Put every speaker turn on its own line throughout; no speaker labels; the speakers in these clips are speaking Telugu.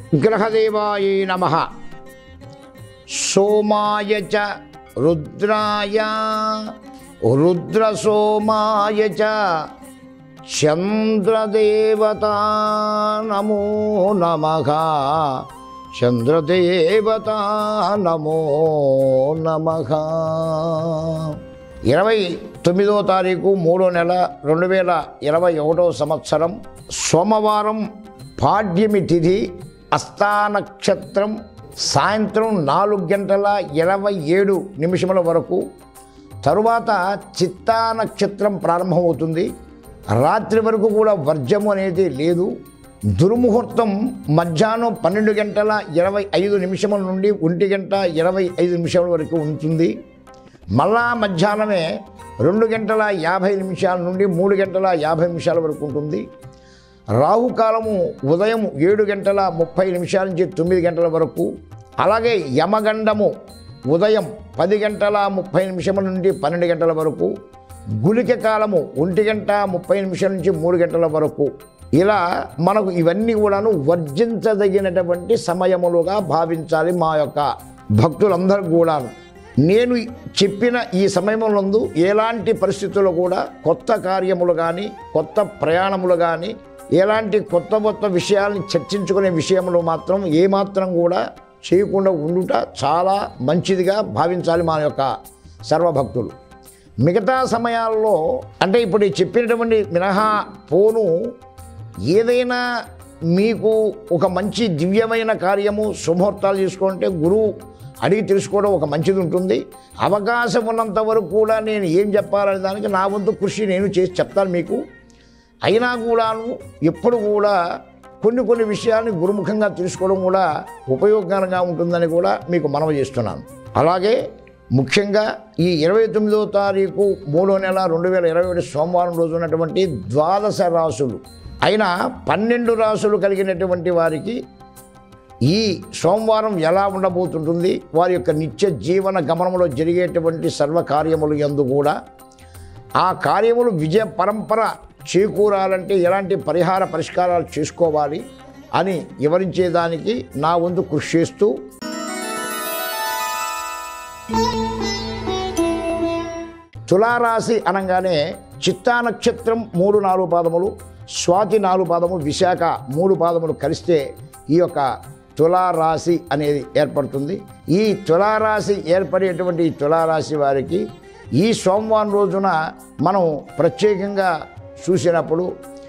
గ్రహదేవాయ నమ సోమాయ చ రుద్రాయ రుద్రసోమాయ చ చంద్రదేవత నమో నమ చంద్రదేవత నమో నమ ఇరవై తొమ్మిదో తారీఖు మూడో నెల రెండు వేల ఇరవై ఒకటో సంవత్సరం సోమవారం పాడ్యమి తిథి అస్థా నక్షత్రం సాయంత్రం నాలుగు గంటల ఇరవై ఏడు నిమిషముల వరకు తరువాత చిత్తా నక్షత్రం ప్రారంభమవుతుంది రాత్రి వరకు కూడా వర్జము అనేది లేదు దుర్ముహూర్తం మధ్యాహ్నం పన్నెండు గంటల ఇరవై ఐదు నిమిషముల నుండి ఒంటి గంట ఇరవై ఐదు నిమిషాల వరకు ఉంటుంది మళ్ళా మధ్యాహ్నమే రెండు గంటల యాభై నిమిషాల నుండి మూడు గంటల యాభై నిమిషాల వరకు ఉంటుంది రాహుకాలము ఉదయం ఏడు గంటల ముప్పై నిమిషాల నుంచి తొమ్మిది గంటల వరకు అలాగే యమగండము ఉదయం పది గంటల ముప్పై నిమిషముల నుండి పన్నెండు గంటల వరకు గులిక కాలము ఒంటి గంట ముప్పై నిమిషాల నుంచి మూడు గంటల వరకు ఇలా మనకు ఇవన్నీ కూడాను వర్జించదగినటువంటి సమయములుగా భావించాలి మా యొక్క భక్తులందరూ కూడాను నేను చెప్పిన ఈ సమయములందు ఎలాంటి పరిస్థితుల్లో కూడా కొత్త కార్యములు కానీ కొత్త ప్రయాణములు కానీ ఎలాంటి కొత్త కొత్త విషయాల్ని చర్చించుకునే విషయంలో మాత్రం ఏమాత్రం కూడా చేయకుండా ఉండుట చాలా మంచిదిగా భావించాలి మన యొక్క సర్వభక్తులు మిగతా సమయాల్లో అంటే ఇప్పుడు ఈ చెప్పినటువంటి మినహా పోను ఏదైనా మీకు ఒక మంచి దివ్యమైన కార్యము శుభముహూర్తాలు చేసుకుంటే గురువు అడిగి తెలుసుకోవడం ఒక మంచిది ఉంటుంది అవకాశం ఉన్నంత వరకు కూడా నేను ఏం చెప్పాలనే దానికి నా వంతు కృషి నేను చేసి చెప్తాను మీకు అయినా కూడాను ఎప్పుడు కూడా కొన్ని కొన్ని విషయాల్ని గురుముఖంగా తెలుసుకోవడం కూడా ఉపయోగకరంగా ఉంటుందని కూడా మీకు మనవి చేస్తున్నాను అలాగే ముఖ్యంగా ఈ ఇరవై తొమ్మిదో తారీఖు మూడో నెల రెండు వేల ఇరవై ఒకటి సోమవారం రోజు ఉన్నటువంటి ద్వాదశ రాసులు అయిన పన్నెండు రాసులు కలిగినటువంటి వారికి ఈ సోమవారం ఎలా ఉండబోతుంటుంది వారి యొక్క నిత్య జీవన గమనంలో జరిగేటువంటి సర్వకార్యములు ఎందు కూడా ఆ కార్యములు విజయ పరంపర చేకూరాలంటే ఎలాంటి పరిహార పరిష్కారాలు చేసుకోవాలి అని వివరించేదానికి నా వంతు కృషి చేస్తూ తులారాశి అనగానే చిత్తా నక్షత్రం మూడు నాలుగు పాదములు స్వాతి నాలుగు పాదములు విశాఖ మూడు పాదములు కలిస్తే ఈ యొక్క తులారాశి అనేది ఏర్పడుతుంది ఈ తులారాశి ఏర్పడేటువంటి ఈ తులారాశి వారికి ఈ సోమవారం రోజున మనం ప్రత్యేకంగా చూసినప్పుడు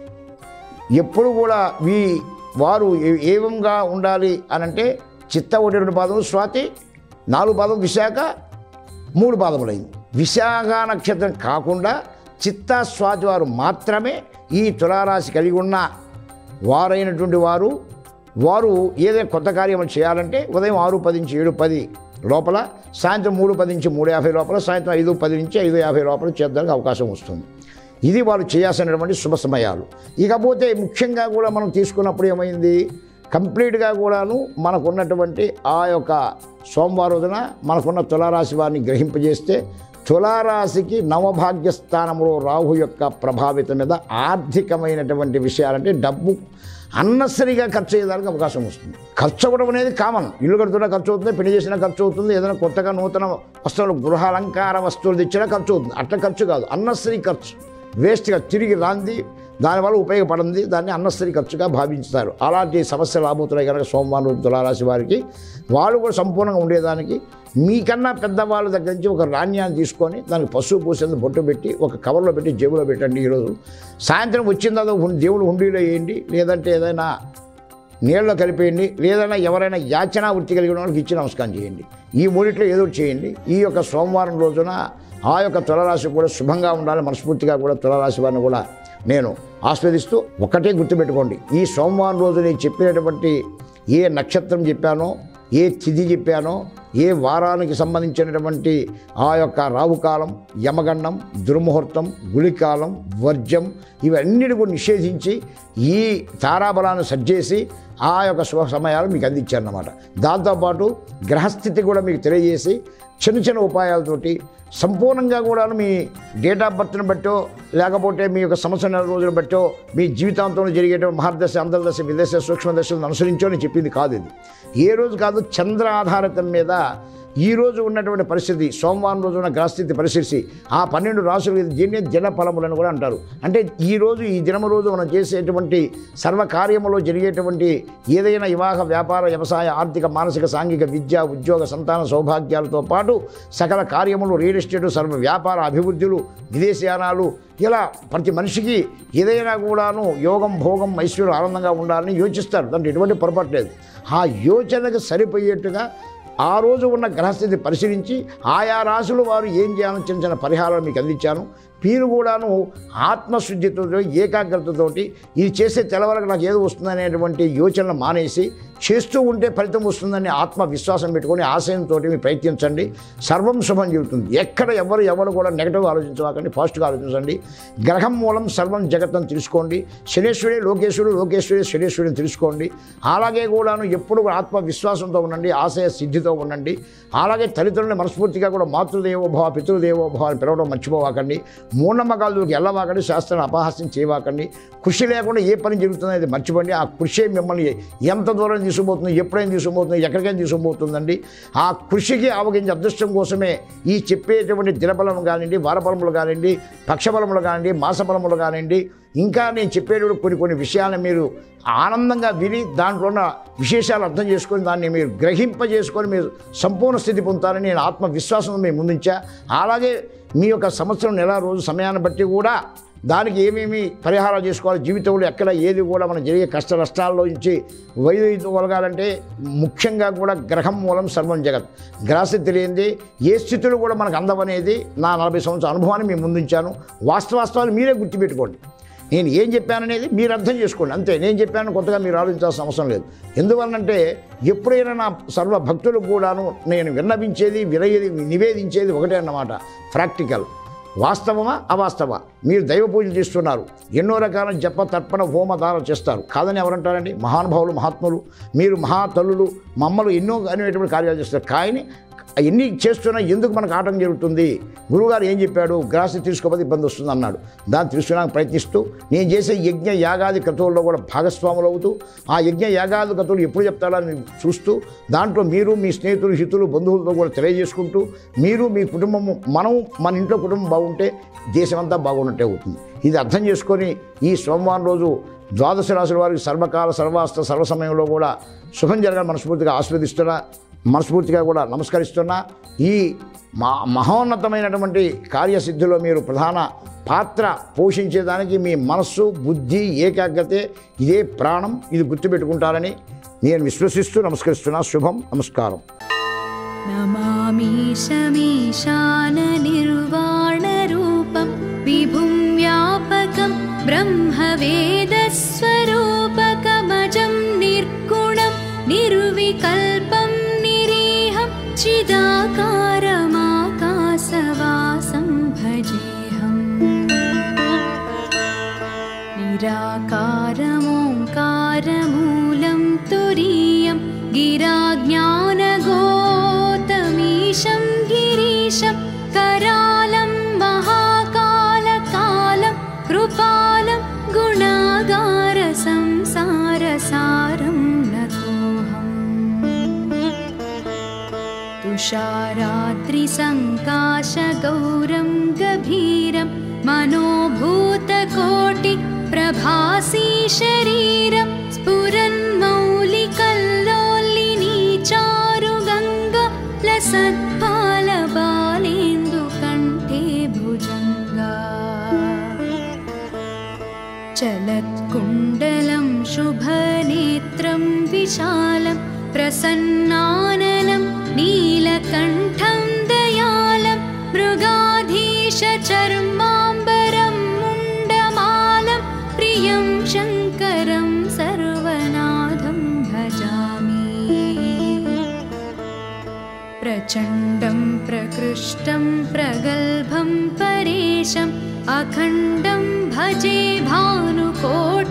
ఎప్పుడు కూడా వీ వారు ఏ- ఏ విధంగా ఉండాలి అనంటే చిత్త ఒకటి రెండు పాదములు స్వాతి నాలుగు పాదం విశాఖ మూడు పాదములైంది విశాఖ నక్షత్రం కాకుండా చిత్త స్వాతి వారు మాత్రమే ఈ తులారాశి కలిగి ఉన్న వారైనటువంటి వారు వారు ఏదైనా కొత్త కార్యములు చేయాలంటే ఉదయం ఆరు పది నుంచి ఏడు పది లోపల సాయంత్రం మూడు పది నుంచి మూడు యాభై లోపల సాయంత్రం ఐదు పది నుంచి ఐదు యాభై లోపల చేద్దానికి అవకాశం వస్తుంది ఇది వాళ్ళు చేయాల్సినటువంటి శుభ సమయాలు ఇకపోతే ముఖ్యంగా కూడా మనం తీసుకున్నప్పుడు ఏమైంది కంప్లీట్గా కూడాను మనకున్నటువంటి ఆ యొక్క సోమవారం రోజున మనకున్న తులారాశి వారిని గ్రహింపజేస్తే తులారాశికి నవభాగ్య స్థానంలో రాహు యొక్క ప్రభావితం మీద ఆర్థికమైనటువంటి విషయాలంటే డబ్బు అన్నసరిగా ఖర్చు అయ్యేదానికి అవకాశం వస్తుంది ఖర్చు అవ్వడం అనేది కామన్ ఇల్లు కడుతున్నా ఖర్చు అవుతుంది పెళ్లి చేసినా ఖర్చు అవుతుంది ఏదైనా కొత్తగా నూతన వస్తువులు గృహాలంకార వస్తువులు తెచ్చినా ఖర్చు అవుతుంది అట్లా ఖర్చు కాదు అన్నసరి ఖర్చు వేస్ట్గా తిరిగి రాంది దానివల్ల ఉపయోగపడింది దాన్ని అన్నసరి ఖర్చుగా భావించుతారు అలాంటి సమస్యలు రాబోతున్నాయి కనుక సోమవారం రోజు తులారాశి వారికి వాళ్ళు కూడా సంపూర్ణంగా ఉండేదానికి మీకన్నా పెద్దవాళ్ళ దగ్గర నుంచి ఒక నాణ్యాన్ని తీసుకొని దానికి పసుపు పూసేందుకు బొట్టు పెట్టి ఒక కవర్లో పెట్టి జేబులో పెట్టండి ఈరోజు సాయంత్రం వచ్చిన తర్వాత హుం- దేవుడు హుండీలో వేయండి లేదంటే ఏదైనా నీళ్ళలో కలిపేయండి లేదన్నా ఎవరైనా యాచనా వృత్తి కలిగిన వాళ్ళకి ఇచ్చి నమస్కారం చేయండి ఈ మూడిట్లో ఏదో ఒకటి చేయండి ఈ యొక్క సోమవారం రోజున ఆ యొక్క తులరాశి కూడా శుభంగా ఉండాలి మనస్ఫూర్తిగా కూడా తులరాశి వారిని కూడా నేను ఆస్వాదిస్తూ ఒకటే గుర్తుపెట్టుకోండి ఈ సోమవారం రోజు నేను చెప్పినటువంటి ఏ నక్షత్రం చెప్పానో ఏ తిథి చెప్పానో ఏ వారానికి సంబంధించినటువంటి ఆ యొక్క రావుకాలం యమగండం దుర్ముహూర్తం గుళికాలం వర్జం ఇవన్నిటి కూడా నిషేధించి ఈ తారాబలాన్ని సజ్జేసి ఆ యొక్క శుభ సమయాలు మీకు అందించారన్నమాట దాంతోపాటు గ్రహస్థితి కూడా మీకు తెలియజేసి చిన్న చిన్న ఉపాయాలతోటి సంపూర్ణంగా కూడా మీ డేట్ ఆఫ్ బర్త్ని బట్టో లేకపోతే మీ యొక్క సంవత్సరం నెల రోజులు బట్టో మీ జీవితాంతంలో జరిగేటువంటి మహర్దశ అంతర్దశ విదేశ సూక్ష్మ దశలను అనుసరించో అని చెప్పింది కాదు ఇది ఏ రోజు కాదు చంద్ర ఆధారితం మీద ఈ రోజు ఉన్నటువంటి పరిస్థితి సోమవారం రోజు ఉన్న గ్రహస్థితి పరిస్థితి ఆ పన్నెండు రాసులు దీన్నే జన ఫలములను కూడా అంటారు అంటే ఈ రోజు ఈ దినము రోజు మనం చేసేటువంటి సర్వ కార్యములో జరిగేటువంటి ఏదైనా వివాహ వ్యాపార వ్యవసాయ ఆర్థిక మానసిక సాంఘిక విద్య ఉద్యోగ సంతాన సౌభాగ్యాలతో పాటు సకల కార్యములు రియల్ ఎస్టేట్ సర్వ వ్యాపార అభివృద్ధులు విదేశయానాలు ఇలా ప్రతి మనిషికి ఏదైనా కూడాను యోగం భోగం ఐశ్వర్యం ఆనందంగా ఉండాలని యోచిస్తారు దాంట్లో ఎటువంటి పొరపాటు లేదు ఆ యోచనకు సరిపోయేట్టుగా ఆ రోజు ఉన్న గ్రహస్థితి పరిశీలించి ఆయా రాశులు వారు ఏం చేయాలని చిన్న చిన్న పరిహారాలు మీకు అందించాను మీరు కూడాను ఆత్మశుద్ధితో ఏకాగ్రతతోటి ఇది చేసే తెలవరకు నాకు ఏదో వస్తుందనేటువంటి యోచనలు మానేసి చేస్తూ ఉంటే ఫలితం వస్తుందని ఆత్మవిశ్వాసం పెట్టుకొని ఆశయంతో మీరు ప్రయత్నించండి సర్వం శుభం చెబుతుంది ఎక్కడ ఎవరు ఎవరు కూడా నెగటివ్ ఆలోచించవాకండి పాజిటివ్గా ఆలోచించండి గ్రహం మూలం సర్వం జగత్తం తెలుసుకోండి శనేశ్వరి లోకేశ్వరుడు లోకేశ్వరి శనేశ్వరిని తెలుసుకోండి అలాగే కూడాను ఎప్పుడు కూడా ఆత్మవిశ్వాసంతో ఉండండి ఆశయ సిద్ధితో ఉండండి అలాగే తల్లిదండ్రులని మనస్ఫూర్తిగా కూడా మాతృదేవోభవ పితృదేవోభవ అని పిలవడం మర్చిపోవాకండి మూఢనమ్మకాలకు వెళ్ళవాకండి శాస్త్రాన్ని అపహాస్యం చేయవాకండి కృషి లేకుండా ఏ పని జరుగుతుందో అది మర్చిపోండి ఆ కృషి మిమ్మల్ని ఎంత దూరం తీసుకుపోతుంది ఎప్పుడైనా తీసుకుపోతుంది ఎక్కడికైనా తీసుకుపోతుందండి ఆ కృషికి ఆవగించే అదృష్టం కోసమే ఈ చెప్పేటువంటి దినబలం కానివ్వండి వారబలములు కానివ్వండి పక్షబలములు కానివ్వండి మాసబలములు కానివ్వండి ఇంకా నేను చెప్పేటప్పుడు కొన్ని కొన్ని విషయాలను మీరు ఆనందంగా విని దాంట్లో ఉన్న విశేషాలు అర్థం చేసుకొని దాన్ని మీరు గ్రహింపజేసుకొని మీరు సంపూర్ణ స్థితి పొందుతారని నేను ఆత్మవిశ్వాసం మేము ముందుంచా అలాగే మీ యొక్క సంవత్సరం నెల రోజు సమయాన్ని బట్టి కూడా దానికి ఏమేమి పరిహారాలు చేసుకోవాలి జీవితంలో ఎక్కడ ఏది కూడా మనం జరిగే కష్ట నష్టాల్లో నుంచి వైదొలగాలంటే ముఖ్యంగా కూడా గ్రహం మూలం సర్వం జగత్ గ్రహస్థితి తెలియంది ఏ స్థితులు కూడా మనకు అందవనేది నా నలభై సంవత్సరాల అనుభవాన్ని మేము ముందుంచాను వాస్తవాస్తవాలు మీరే గుర్తుపెట్టుకోండి నేను ఏం చెప్పాననేది మీరు అర్థం చేసుకోండి అంతే నేను చెప్పాను కొత్తగా మీరు ఆలోచించాల్సిన అవసరం లేదు ఎందువల్లంటే ఎప్పుడైనా నా సర్వ భక్తులకు కూడాను నేను విన్నవించేది వినయేది నివేదించేది ఒకటే అన్నమాట ప్రాక్టికల్ వాస్తవమా అవాస్తవా మీరు దైవ పూజలు చేస్తున్నారు ఎన్నో రకాల జప తర్పణ హోమ దానం చేస్తారు కాదని ఎవరంటారండి మహానుభావులు మహాత్ములు మీరు మహాతల్లులు మమ్మలు ఎన్నో అనేటువంటి కార్యాలు చేస్తారు కానీ ఎన్ని చేస్తున్నా ఎందుకు మనకు ఆటం జరుగుతుంది గురువుగారు ఏం చెప్పాడు గ్రాసి తీసుకోకపోతే ఇబ్బంది వస్తుంది అన్నాడు దాన్ని తీసుకోవడానికి ప్రయత్నిస్తూ నేను చేసే యజ్ఞ యాగాది క్రతువుల్లో కూడా భాగస్వాములు అవుతూ ఆ యజ్ఞ యాగాది క్రతువులు ఎప్పుడు చెప్తాడని చూస్తూ దాంట్లో మీరు మీ స్నేహితులు హితులు బంధువులతో కూడా తెలియజేసుకుంటూ మీరు మీ కుటుంబము మనం మన ఇంట్లో కుటుంబం బాగుంటే దేశమంతా బాగున్నట్టే అవుతుంది ఇది అర్థం చేసుకొని ఈ సోమవారం రోజు ద్వాదశ రాశుల వారికి సర్వకాల సర్వాస్త సర్వ సమయంలో కూడా శుభం జరగాలని మనస్ఫూర్తిగా ఆస్వాదిస్తున్నా మనస్ఫూర్తిగా కూడా నమస్కరిస్తున్నా ఈ మా మహోన్నతమైనటువంటి కార్యసిద్ధిలో మీరు ప్రధాన పాత్ర పోషించేదానికి మీ మనస్సు బుద్ధి ఏకాగ్రతే ఇదే ప్రాణం ఇది గుర్తుపెట్టుకుంటారని నేను విశ్వసిస్తూ నమస్కరిస్తున్నా శుభం నమస్కారం
नमामीशमीशाननिर्वाणरूपं विभुं व्यापकं ब्रह्मवेदस्वरूपकमजं निर्गुणं निर्विकल्पं निरीहं चिदाकारमाकाशवासं भजेऽहम् निराकारमोङ्कारमूलं तुरीयं गिराज्ञानगोतमीशं गिरीशं करालं महाकालकालं कृपालं गुणागारसंसारसारं नतोऽहम् तुषारात्रिसङ्काशगौरं गभीरं मनोभूतकोटि प्रभासी शरीरं स्फुरन्मौलिकल्लोलिनी चारुगङ्गा लसत्फालबालेन्दुकण्ठे भुजङ्गा चलत्कुण्डलं शुभनेत्रं विशालं प्रसन्नाननं नीलकण्ठं दयालं मृगाधीशचर्माम्बरं मुण्डमालं प्रियं शङ्करं सर्वनाथं भजामि प्रचण्डं प्रकृष्टं प्रगल्भं परेशम् अखण्डं भजे भानुकोटिप्रभम्